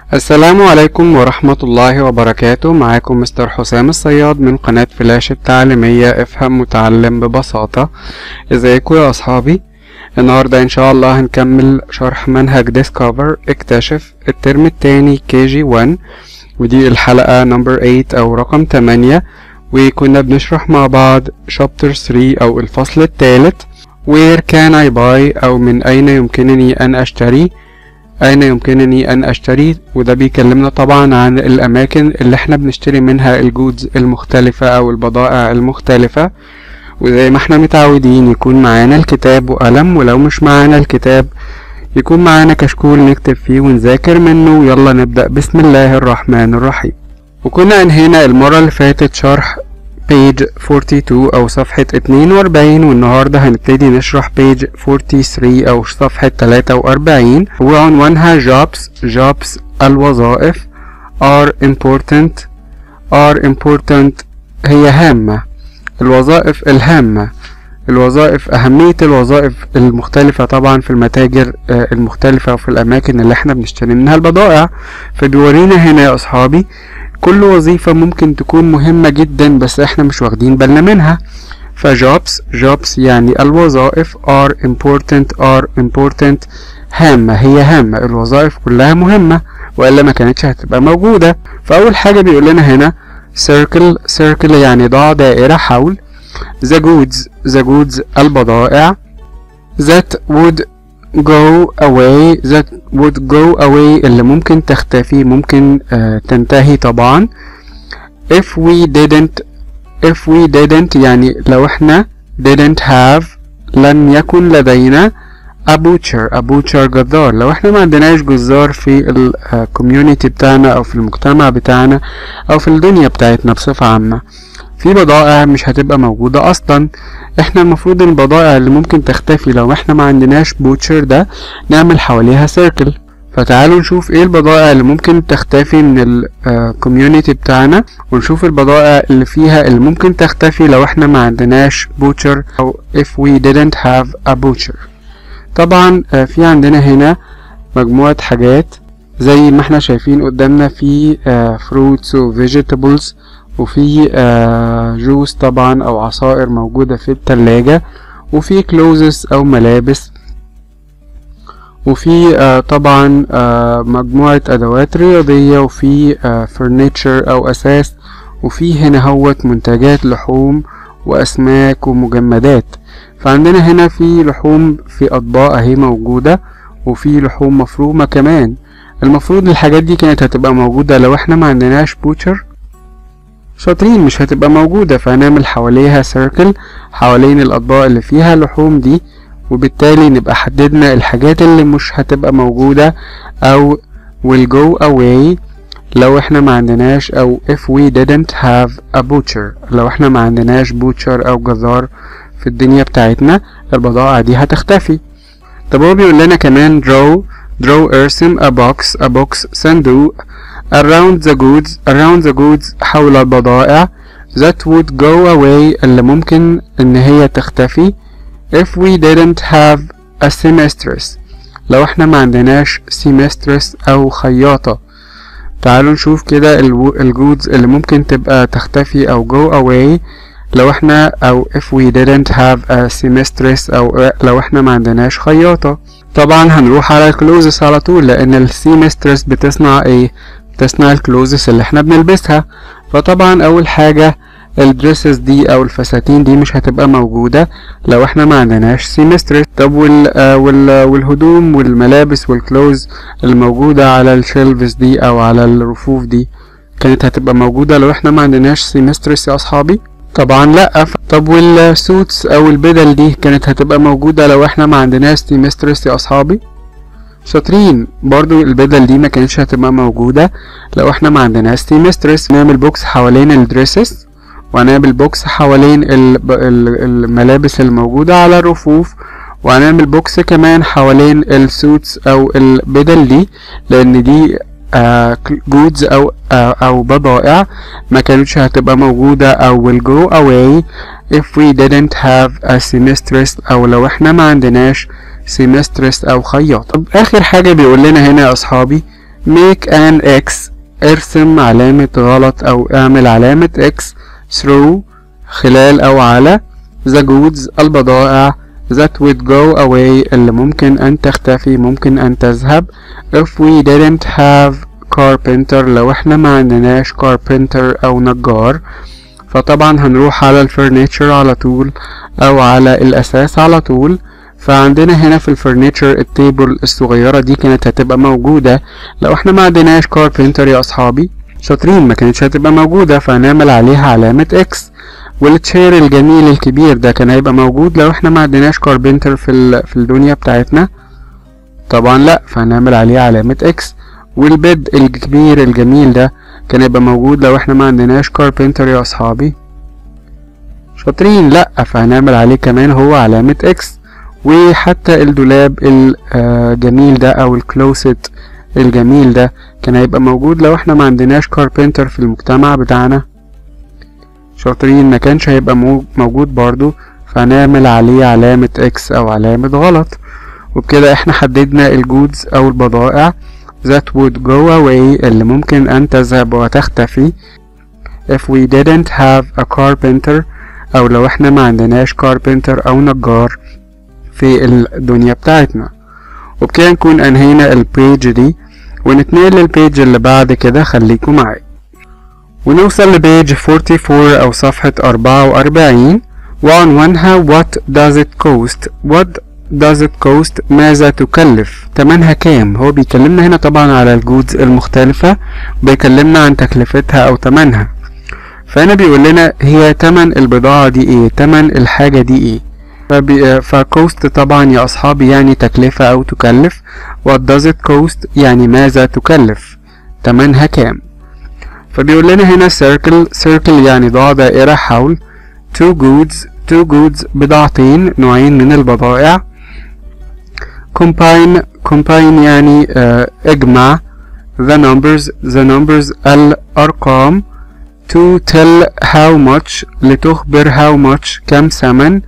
السلام عليكم ورحمة الله وبركاته معاكم مستر حسام الصياد من قناة فلاش التعليمية افهم متعلم ببساطة ازيكم يا اصحابي النهاردة ان شاء الله هنكمل شرح منهج ديسكفر اكتشف الترم التاني كي جي 1 ودي الحلقة نمبر 8 او رقم 8 وكنا بنشرح مع بعض شابتر 3 او الفصل الثالث where can I buy او من اين يمكنني ان اشتري أين يمكنني أن أشتري وده بيكلمنا طبعا عن الأماكن اللي احنا بنشتري منها الجودز المختلفة أو البضائع المختلفة وزي ما احنا متعودين يكون معانا الكتاب وقلم ولو مش معانا الكتاب يكون معانا كشكول نكتب فيه ونذاكر منه يلا نبدأ بسم الله الرحمن الرحيم وكنا انهينا المرة اللي فاتت شرح page 42 أو صفحة 42 والنهاردة هنبتدي نشرح page 43 أو صفحة 43 وعنوانها jobs jobs الوظائف are important are important هي هامة الوظائف الهامة الوظائف أهمية الوظائف المختلفة طبعا في المتاجر المختلفة وفي الأماكن اللي احنا بنشتري منها البضائع فبيورينا هنا يا أصحابي كل وظيفة ممكن تكون مهمة جدا بس احنا مش واخدين بالنا منها فجوبس جوبس يعني الوظائف are important are important هامة هي هامة الوظائف كلها مهمة وإلا ما كانتش هتبقى موجودة فأول حاجة بيقول لنا هنا circle circle يعني ضع دائرة حول the goods the goods البضائع that would go away that would go away اللي ممكن تختفي ممكن uh, تنتهي طبعا if we didn't if we didn't يعني لو احنا didn't have لم يكن لدينا a butcher a butcher جزار لو احنا ما عندناش جزار في الكوميونيتي بتاعنا او في المجتمع بتاعنا او في الدنيا بتاعتنا بصفة عامة في بضائع مش هتبقى موجودة اصلا احنا المفروض البضائع اللي ممكن تختفي لو احنا ما عندناش بوتشر ده نعمل حواليها سيركل فتعالوا نشوف ايه البضائع اللي ممكن تختفي من الكوميونيتي بتاعنا ونشوف البضائع اللي فيها اللي ممكن تختفي لو احنا ما عندناش بوتشر او if we didn't have a butcher طبعا في عندنا هنا مجموعة حاجات زي ما احنا شايفين قدامنا في fruits و vegetables وفي جوس طبعا او عصائر موجودة في التلاجة وفي كلوزز او ملابس وفي طبعا مجموعة ادوات رياضية وفي فرنيتشر او اساس وفي هنا هوت منتجات لحوم واسماك ومجمدات فعندنا هنا في لحوم في اطباق اهي موجودة وفي لحوم مفرومة كمان المفروض الحاجات دي كانت هتبقى موجودة لو احنا ما عندناش بوتشر شاطرين مش هتبقى موجودة فهنعمل حواليها سيركل حوالين الأطباق اللي فيها لحوم دي وبالتالي نبقى حددنا الحاجات اللي مش هتبقى موجودة أو will go away لو احنا ما عندناش أو if we didn't have a butcher لو احنا ما عندناش butcher أو جزار في الدنيا بتاعتنا البضائع دي هتختفي طب هو بيقول لنا كمان draw draw ارسم a box a box صندوق around the goods around the goods حول البضائع that would go away اللي ممكن ان هي تختفي if we didn't have a seamstress لو احنا ما عندناش seamstress او خياطة تعالوا نشوف كده الجودز اللي ممكن تبقى تختفي او go away لو احنا او if we didn't have a seamstress او لو احنا ما عندناش خياطة طبعا هنروح على الكلوزس على طول لان السيمسترس بتصنع ايه تصنع الكلوزس اللي احنا بنلبسها فطبعا اول حاجة الدريسز دي او الفساتين دي مش هتبقى موجودة لو احنا ما عندناش سيمستر طب وال آه وال والهدوم والملابس والكلوز الموجودة على الشيلفز دي او على الرفوف دي كانت هتبقى موجودة لو احنا ما عندناش سيمسترس يا اصحابي طبعا لا طب والسوتس او البدل دي كانت هتبقى موجودة لو احنا ما عندناش سيمسترس يا اصحابي شاطرين برضو البدل دي ما كانتش هتبقى موجودة لو احنا ما عندناش سيمسترس نعمل بوكس حوالين الدريسز وهنعمل بوكس حوالين الملابس الموجودة على الرفوف وهنعمل بوكس كمان حوالين السوتس او البدل دي لان دي جودز uh, او uh, او بضائع ما كانتش هتبقى موجودة او will go away if we didn't have a seamstress او لو احنا ما عندناش seamstress او خياط طب اخر حاجة بيقول لنا هنا يا اصحابي make an X ارسم علامة غلط أو اعمل علامة X through خلال أو على the goods البضائع that would go away اللي ممكن أن تختفي ممكن أن تذهب if we didn't have carpenter لو احنا ما عندناش carpenter أو نجار فطبعا هنروح على الفرنيتشر على طول أو على الأساس على طول فعندنا هنا في الفرنيتشر التيبل الصغيرة دي كانت هتبقى موجودة لو احنا ما عندناش كاربنتر يا أصحابي شاطرين ما كانتش هتبقى موجودة فهنعمل عليها علامة اكس والتشير الجميل الكبير ده كان هيبقى موجود لو احنا ما عندناش كاربنتر في, ال... في الدنيا بتاعتنا طبعا لا فهنعمل عليه علامة اكس والبيد الكبير الجميل ده كان هيبقى موجود لو احنا ما عندناش كاربنتر يا اصحابي شاطرين لا فهنعمل عليه كمان هو علامة اكس وحتى الدولاب الجميل ده او الكلوست الجميل ده كان هيبقى موجود لو احنا ما عندناش كاربنتر في المجتمع بتاعنا شاطرين ما كانش هيبقى موجود برضو فهنعمل عليه علامة اكس او علامة غلط وبكده احنا حددنا الجودز او البضائع that would go away اللي ممكن ان تذهب وتختفي if we didn't have a carpenter او لو احنا ما عندناش carpenter او نجار في الدنيا بتاعتنا وبكده نكون انهينا البيج دي ونتنقل للبيج اللي بعد كده خليكم معايا ونوصل لبيج 44 أو صفحة 44 وعنوانها What does it cost What does it cost ماذا تكلف تمنها كام هو بيكلمنا هنا طبعا على الجودز المختلفة بيكلمنا عن تكلفتها أو تمنها فهنا بيقول لنا هي تمن البضاعة دي ايه تمن الحاجة دي ايه فكوست طبعا يا أصحابي يعني تكلفة أو تكلف What does it cost يعني ماذا تكلف تمنها كام فبيقول لنا هنا circle circle يعني ضع دائرة حول two goods two goods بضاعتين نوعين من البضائع combine combine يعني uh, اجمع the numbers the numbers الأرقام to tell how much لتخبر how much كم ثمن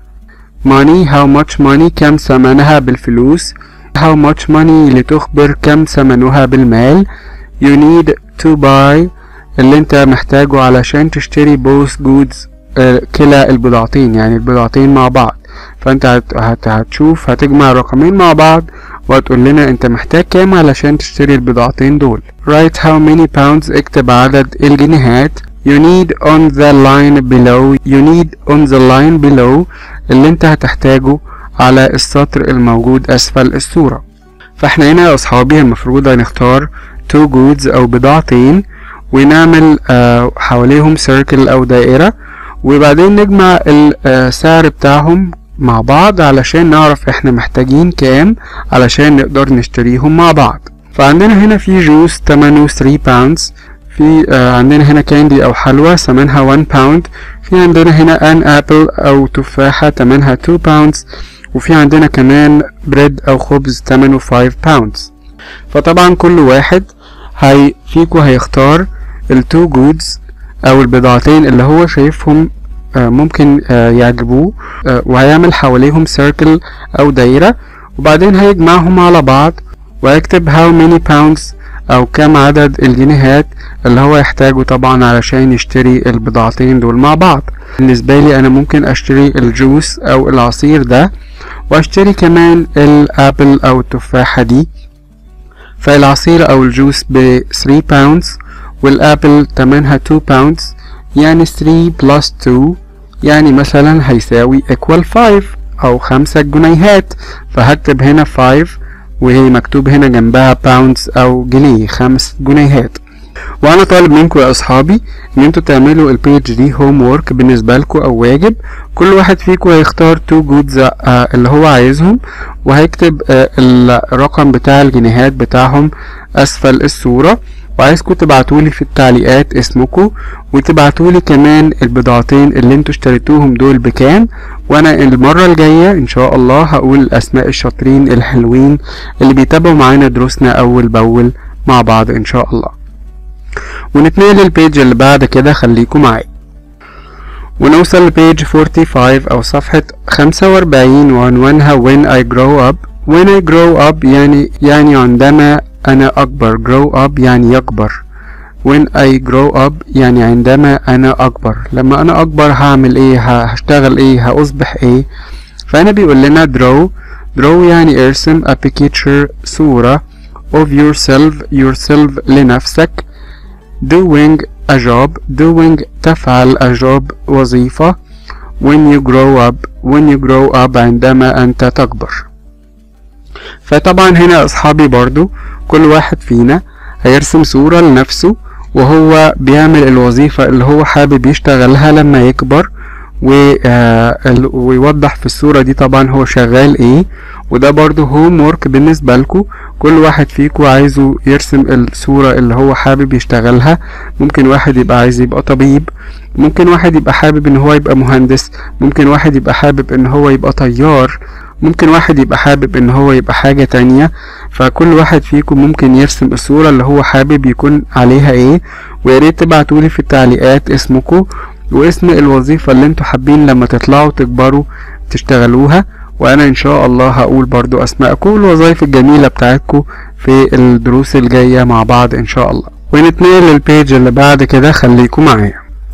money how much money كم ثمنها بالفلوس how much money لتخبر كم ثمنها بالمال you need to buy اللي انت محتاجه علشان تشتري both goods آه كلا البضاعتين يعني البضاعتين مع بعض فانت هت هت هتشوف هتجمع الرقمين مع بعض وهتقول لنا انت محتاج كام علشان تشتري البضاعتين دول write how many pounds اكتب عدد الجنيهات you need on the line below you need on the line below اللي انت هتحتاجه على السطر الموجود اسفل الصورة فاحنا هنا يا اصحابي المفروض هنختار two goods او بضاعتين ونعمل آه حواليهم circle او دائرة وبعدين نجمع السعر بتاعهم مع بعض علشان نعرف احنا محتاجين كام علشان نقدر نشتريهم مع بعض فعندنا هنا في جوس تمنه 3 باوندز في آه عندنا هنا كاندي او حلوى ثمنها 1 باوند في عندنا هنا ان ابل او تفاحة ثمنها 2 باوندز وفي عندنا كمان بريد او خبز ثمنه 5 باوندز فطبعا كل واحد هي فيكو هيختار التو جودز او البضاعتين اللي هو شايفهم آه ممكن آه يعجبوه آه وهيعمل حواليهم سيركل او دايرة وبعدين هيجمعهم على بعض ويكتب how many pounds او كم عدد الجنيهات اللي هو يحتاجه طبعا علشان يشتري البضاعتين دول مع بعض بالنسبة لي انا ممكن اشتري الجوس او العصير ده واشتري كمان الابل او التفاحة دي فالعصير او الجوس ب 3 باوندز والابل تمنها 2 باوندز يعني 3 بلس 2 يعني مثلا هيساوي equal 5 او 5 جنيهات فهكتب هنا 5 وهي مكتوب هنا جنبها باوندز او جنيه 5 جنيهات وانا طالب منكم يا اصحابي ان انتوا تعملوا البيج دي هوم وورك بالنسبه لكم او واجب كل واحد فيكم هيختار تو جودز اللي هو عايزهم وهيكتب آه الرقم بتاع الجنيهات بتاعهم اسفل الصوره وعايزكم تبعتولي في التعليقات اسمكم وتبعتولي كمان البضاعتين اللي انتوا اشتريتوهم دول بكام وانا المرة الجاية ان شاء الله هقول اسماء الشاطرين الحلوين اللي بيتابعوا معانا دروسنا اول باول مع بعض ان شاء الله ونتنقل للبيج اللي بعد كده خليكم معايا ونوصل لبيج 45 او صفحة 45 وعنوانها when I grow up when I grow up يعني يعني عندما أنا أكبر grow up يعني يكبر when I grow up يعني عندما أنا أكبر لما أنا أكبر هعمل إيه هشتغل إيه هأصبح إيه فأنا بيقول لنا draw draw يعني ارسم a picture صورة of yourself yourself لنفسك doing a job doing تفعل a job وظيفة when you grow up when you grow up عندما أنت تكبر فطبعا هنا أصحابي برضو كل واحد فينا هيرسم صورة لنفسه وهو بيعمل الوظيفة اللي هو حابب يشتغلها لما يكبر ويوضح في الصورة دي طبعا هو شغال ايه وده برضو هوم وورك بالنسبة لكم كل واحد فيكم عايزه يرسم الصورة اللي هو حابب يشتغلها ممكن واحد يبقى عايز يبقى طبيب ممكن واحد يبقى حابب ان هو يبقى مهندس ممكن واحد يبقى حابب ان هو يبقى طيار ممكن واحد يبقى حابب ان هو يبقى حاجة تانية فكل واحد فيكم ممكن يرسم الصورة اللي هو حابب يكون عليها ايه وياريت تبعتولي في التعليقات اسمكم واسم الوظيفة اللي انتوا حابين لما تطلعوا تكبروا تشتغلوها وانا ان شاء الله هقول برضو اسماءكم والوظائف الجميلة بتاعتكم في الدروس الجاية مع بعض ان شاء الله ونتنقل للبيج اللي بعد كده خليكم معايا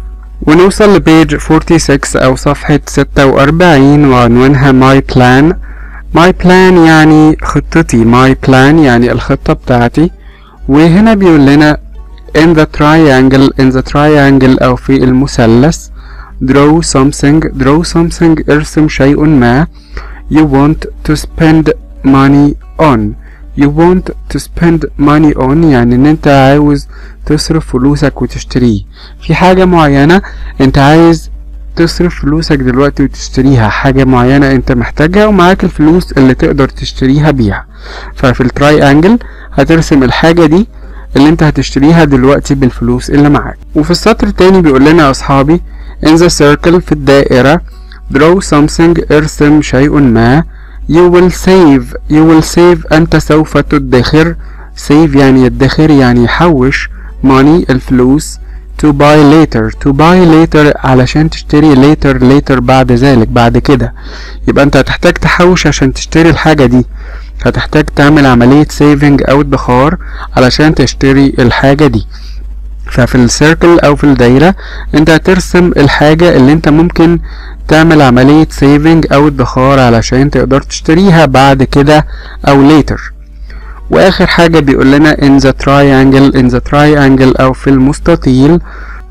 ونوصل لبيج 46 او صفحة 46 وعنوانها my plan my plan يعني خطتي my plan يعني الخطة بتاعتي وهنا بيقول لنا in the triangle in the triangle أو في المثلث draw something draw something ارسم شيء ما you want to spend money on you want to spend money on يعني ان انت عاوز تصرف فلوسك وتشتريه في حاجة معينة انت عايز تصرف فلوسك دلوقتي وتشتريها حاجة معينة انت محتاجها ومعاك الفلوس اللي تقدر تشتريها بيها ففي التراي انجل هترسم الحاجة دي اللي انت هتشتريها دلوقتي بالفلوس اللي معاك وفي السطر التاني بيقول لنا يا اصحابي in the circle في الدائرة draw something ارسم شيء ما you will save you will save انت سوف تدخر save يعني يدخر يعني يحوش money الفلوس to buy later to buy later علشان تشتري later later بعد ذلك بعد كده يبقى انت هتحتاج تحوش عشان تشتري الحاجة دي هتحتاج تعمل عملية سيفنج أو ادخار علشان تشتري الحاجة دي ففي السيركل أو في الدايرة انت هترسم الحاجة اللي انت ممكن تعمل عملية سيفنج أو ادخار علشان تقدر تشتريها بعد كده أو later وآخر حاجة بيقول لنا in the triangle in the triangle أو في المستطيل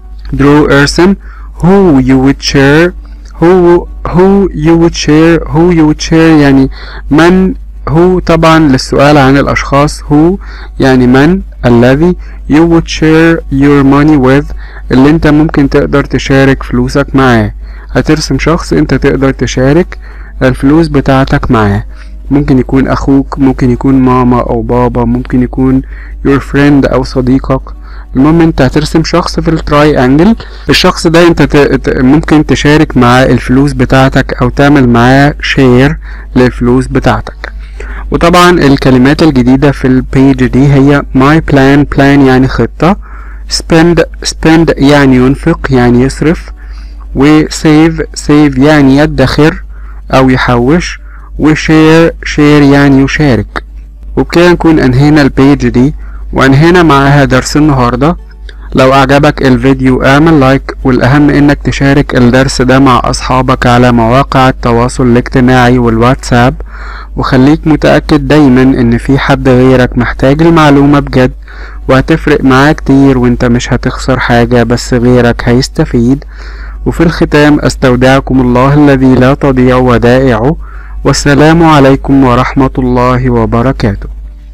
draw ارسم who you would share who who you would share who you would share يعني من هو طبعا للسؤال عن الأشخاص هو يعني من الذي you would share your money with اللي انت ممكن تقدر تشارك فلوسك معاه هترسم شخص انت تقدر تشارك الفلوس بتاعتك معاه ممكن يكون أخوك ممكن يكون ماما أو بابا ممكن يكون your friend أو صديقك المهم انت هترسم شخص في التراي انجل الشخص ده انت ت... ممكن تشارك معاه الفلوس بتاعتك او تعمل معاه شير للفلوس بتاعتك وطبعا الكلمات الجديدة في البيج دي هي my plan plan يعني خطة spend spend يعني ينفق يعني يصرف و save save يعني يدخر أو يحوش و share share يعني يشارك وبكده نكون أنهينا البيج دي وأنهينا معاها درس النهاردة لو أعجبك الفيديو اعمل لايك والأهم إنك تشارك الدرس ده مع أصحابك على مواقع التواصل الاجتماعي والواتساب وخليك متأكد دايما إن في حد غيرك محتاج المعلومة بجد وهتفرق معاه كتير وانت مش هتخسر حاجة بس غيرك هيستفيد وفي الختام استودعكم الله الذي لا تضيع ودائعه والسلام عليكم ورحمة الله وبركاته